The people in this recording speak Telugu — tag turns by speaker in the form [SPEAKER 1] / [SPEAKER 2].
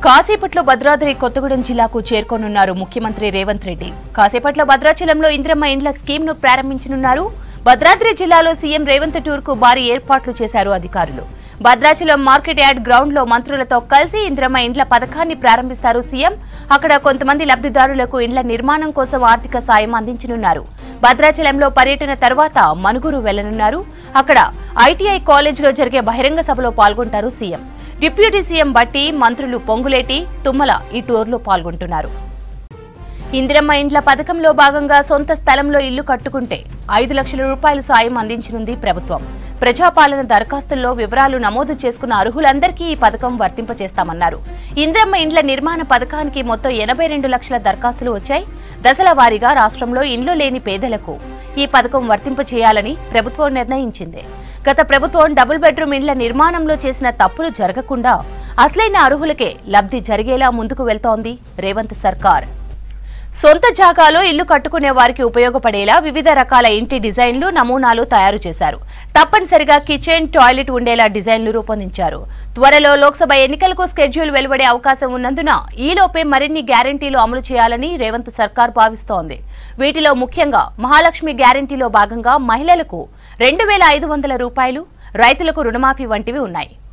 [SPEAKER 1] కాసేపట్లో భద్రాద్రి కొత్తగూడెం జిల్లాకు చేరుకోనున్నారు ముఖ్యమంత్రి రేవంత్ రెడ్డి కాసేపట్లో భద్రాచలంలో ఇంద్రమ్మ ఇండ్ల స్కీమ్ ను ప్రారంభించనున్నారు భద్రాద్రి జిల్లాలో సీఎం రేవంత్ టూర్ కు భారీ ఏర్పాట్లు చేశారు అధికారులు భద్రాచలం మార్కెట్ యార్డ్ గ్రౌండ్ లో మంత్రులతో కలిసి ఇంద్రమ్మ ఇండ్ల పథకాన్ని ప్రారంభిస్తారు సీఎం అక్కడ కొంతమంది లబ్ధిదారులకు ఇండ్ల నిర్మాణం కోసం ఆర్థిక సాయం అందించనున్నారు భద్రాచలంలో పర్యటన తర్వాత మనుగురు వెళ్లనున్నారు అక్కడ ఐటీఐ కాలేజీలో జరిగే బహిరంగ సభలో పాల్గొంటారు సీఎం డిప్యూటీ సీఎం బట్టి మంత్రులు పొంగులేటి తుమ్మల ఈ టూర్లో పాల్గొంటున్నారు ఇందిరమ్మ ఇండ్ల పథకంలో భాగంగా సొంత స్థలంలో ఇల్లు కట్టుకుంటే ఐదు లక్షల రూపాయలు సాయం అందించనుంది ప్రభుత్వం ప్రజాపాలన దరఖాస్తుల్లో వివరాలు నమోదు చేసుకున్న అర్హులందరికీ ఈ పథకం వర్తింపచేస్తామన్నారు ఇందిరమ్మ ఇండ్ల నిర్మాణ పథకానికి మొత్తం ఎనభై రెండు లక్షల దరఖాస్తులు వచ్చాయి దశల వారీగా రాష్ట్రంలో ఇండ్లు లేని పేదలకు ఈ పథకం వర్తింపచేయాలని ప్రభుత్వం నిర్ణయించింది గత ప్రభుత్వం డబుల్ బెడ్రూమ్ ఇండ్ల నిర్మాణంలో చేసిన తప్పులు జరగకుండా అసలైన అర్హులకే లబ్ధి జరిగేలా ముందుకు వెళ్తోంది రేవంత్ సర్కార్ సొంత జాగాలో ఇల్లు కట్టుకునే వారికి ఉపయోగపడేలా వివిధ రకాల ఇంటి డిజైన్లు నమూనాలు తయారు చేశారు తప్పనిసరిగా కిచెన్ టాయిలెట్ ఉండేలా డిజైన్లు రూపొందించారు త్వరలో లోక్సభ ఎన్నికలకు స్కెడ్యూల్ వెలువడే అవకాశం ఉన్నందున ఈలోపే మరిన్ని గ్యారంటీలు అమలు చేయాలని రేవంత్ సర్కార్ భావిస్తోంది వీటిలో ముఖ్యంగా మహాలక్ష్మి గ్యారంటీలో భాగంగా మహిళలకు రెండు వేల ఐదు వందల రూపాయలు రైతులకు రుణమాఫీ వంటివి ఉన్నాయి